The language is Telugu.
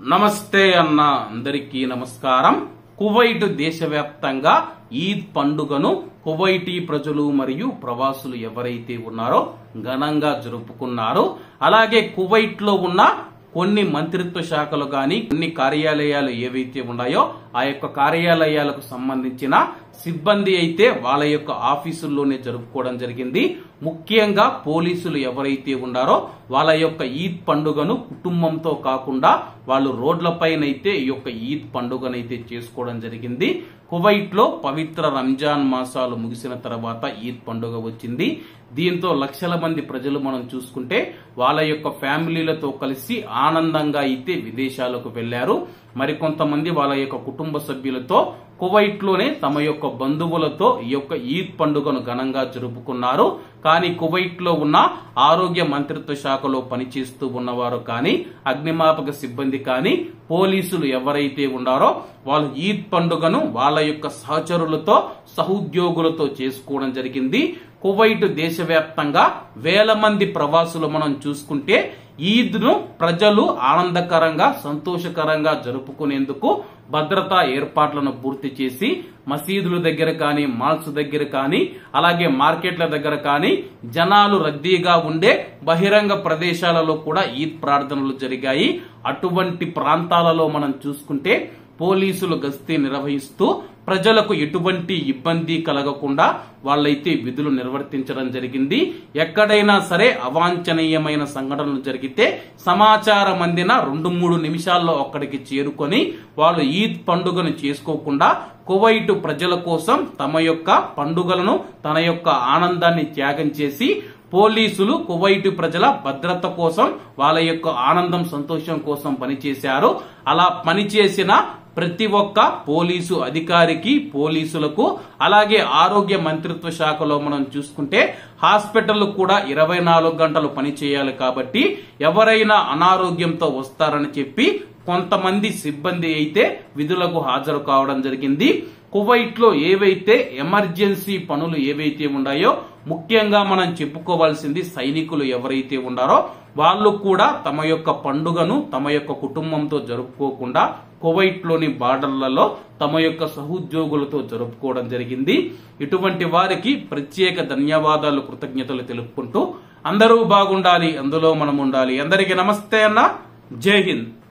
నమస్తే అన్న అందరికీ నమస్కారం కువైట్ దేశవ్యాప్తంగా ఈద్ పండుగను కువైటీ ప్రజలు మరియు ప్రవాసులు ఎవరైతే ఉన్నారో ఘనంగా జరుపుకున్నారు అలాగే కువైట్ లో ఉన్న కొన్ని మంత్రిత్వ శాఖలు గాని కొన్ని కార్యాలయాలు ఏవైతే ఉన్నాయో ఆ యొక్క కార్యాలయాలకు సంబంధించిన సిబ్బంది అయితే వాళ్ళ యొక్క ఆఫీసుల్లోనే జరుపుకోవడం జరిగింది ముఖ్యంగా పోలీసులు ఎవరైతే ఉన్నారో వాళ్ళ యొక్క ఈద్ పండుగను కుటుంబంతో కాకుండా వాళ్ళు రోడ్లపైనైతే ఈ యొక్క ఈద్ పండుగనైతే చేసుకోవడం జరిగింది కువైట్ లో పవిత్ర రంజాన్ మాసాలు ముగిసిన తర్వాత ఈద్ పండుగ వచ్చింది దీంతో లక్షల మంది ప్రజలు మనం చూసుకుంటే వాళ్ళ యొక్క ఫ్యామిలీలతో కలిసి ఆనందంగా అయితే విదేశాలకు వెళ్లారు మరికొంతమంది వాళ్ళ యొక్క కుటుంబ సభ్యులతో కువైట్ లోనే తమ యొక్క బంధువులతో ఈ యొక్క ఈద్ పండుగను ఘనంగా జరుపుకున్నారు కానీ కువైట్ లో ఉన్న ఆరోగ్య మంత్రిత్వ శాఖలో పనిచేస్తూ ఉన్నవారు కానీ అగ్నిమాపక సిబ్బంది కానీ పోలీసులు ఎవరైతే ఉన్నారో వాళ్ళు ఈద్ పండుగను వాళ్ళ యొక్క సహచరులతో సహోద్యోగులతో చేసుకోవడం జరిగింది కువైట్ దేశవ్యాప్తంగా వేల మంది ప్రవాసులు మనం చూసుకుంటే ఈద్ ను ప్రజలు ఆనందకరంగా సంతోషకరంగా జరుపుకునేందుకు భద్రతా ఏర్పాట్లను పూర్తి చేసి మసీదుల దగ్గర కానీ మాల్స్ దగ్గర కానీ అలాగే మార్కెట్ల దగ్గర కానీ జనాలు రద్దీగా ఉండే బహిరంగ ప్రదేశాలలో కూడా ఈద్ ప్రార్థనలు జరిగాయి అటువంటి ప్రాంతాలలో మనం చూసుకుంటే పోలీసులు గస్తీ నిర్వహిస్తూ ప్రజలకు ఎటువంటి ఇబ్బంది కలగకుండా వాళ్ళైతే విధులు నిర్వర్తించడం జరిగింది ఎక్కడైనా సరే అవాంఛనీయమైన సంఘటనలు జరిగితే సమాచారం అందిన రెండు మూడు నిమిషాల్లో అక్కడికి చేరుకొని వాళ్ళు ఈద్ పండుగను చేసుకోకుండా కువైట్ ప్రజల కోసం తమ యొక్క పండుగలను తన యొక్క ఆనందాన్ని త్యాగం చేసి పోలీసులు కువైట్ ప్రజల భద్రత కోసం వాళ్ళ యొక్క ఆనందం సంతోషం కోసం పనిచేశారు అలా పనిచేసిన ప్రతి ఒక్క పోలీసు అధికారికి పోలీసులకు అలాగే ఆరోగ్య మంత్రిత్వ శాఖలో మనం చూసుకుంటే హాస్పిటల్ కూడా ఇరవై నాలుగు గంటలు పనిచేయాలి కాబట్టి ఎవరైనా అనారోగ్యంతో వస్తారని చెప్పి కొంతమంది సిబ్బంది అయితే విధులకు హాజరు కావడం జరిగింది కువైట్ లో ఏవైతే ఎమర్జెన్సీ పనులు ఏవైతే ఉన్నాయో ముఖ్యంగా మనం చెప్పుకోవాల్సింది సైనికులు ఎవరైతే ఉన్నారో వాళ్ళు కూడా తమ యొక్క పండుగను తమ యొక్క కుటుంబంతో జరుపుకోకుండా కువైట్ లోని బార్డర్లలో తమ యొక్క సహోద్యోగులతో జరుపుకోవడం జరిగింది ఇటువంటి వారికి ప్రత్యేక ధన్యవాదాలు కృతజ్ఞతలు తెలుపుకుంటూ అందరూ బాగుండాలి అందులో మనం ఉండాలి అందరికీ నమస్తే అన్న జై హింద్